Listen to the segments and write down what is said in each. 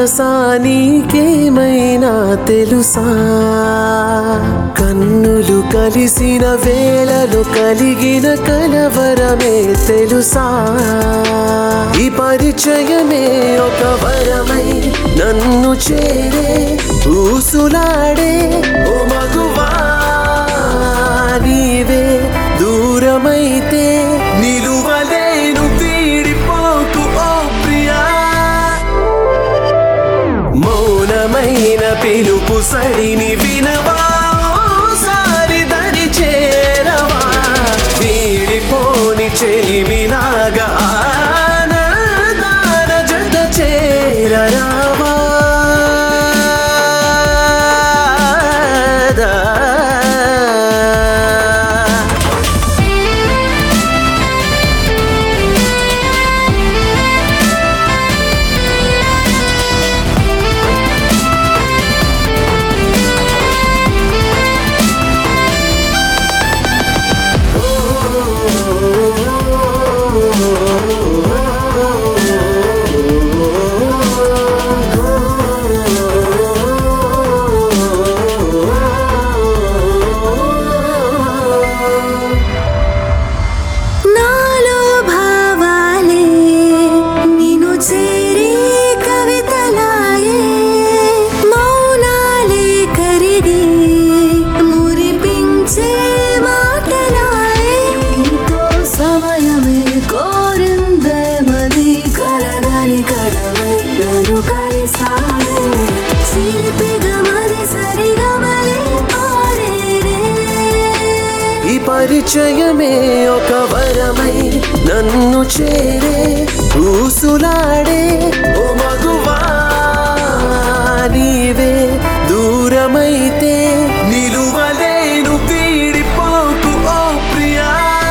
మనసా నీకేమైనా తెలుసా కన్నులు కలిసిన వేళలో కలిగిన కలవరమే తెలుసా ఈ పరిచయమే ఒక వరమై నన్ను చేరే ఊసులాడే ఓ మగువా నీవే దూరమైతే నిలువలేను వీడిపోకు ఓ ప్రియా మౌనమైన పిలుపు సడిని వినవా సారి దరి చేరవా వీడిపోని చెలిమిలాగా ఆనందాన జత చేరరావా నాలో భావాలే నిన్ను చేరి కవితలాయే మౌనాలే కరిగి మురిపించే మాటలాయే ఎంతో సమయమే కోరిందే మది కలగని కడవై నన్ను కలిసాడే చిలిపిగా మరి సరిగా మళ్ళీ పాడేరే ఈ పరిచయమే ఒక వరమై నన్ను చేరే ఊసులాడే ఓ మగువా నీవే దూరమైతే నిలువలేను వీడిపోకు ఓ ప్రియా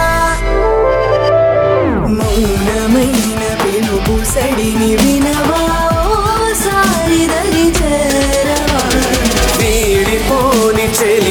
మౌనమైన పిలుపు సడిని వినవా ఓ సారి దరి చేరవా వీడిపోని చెలి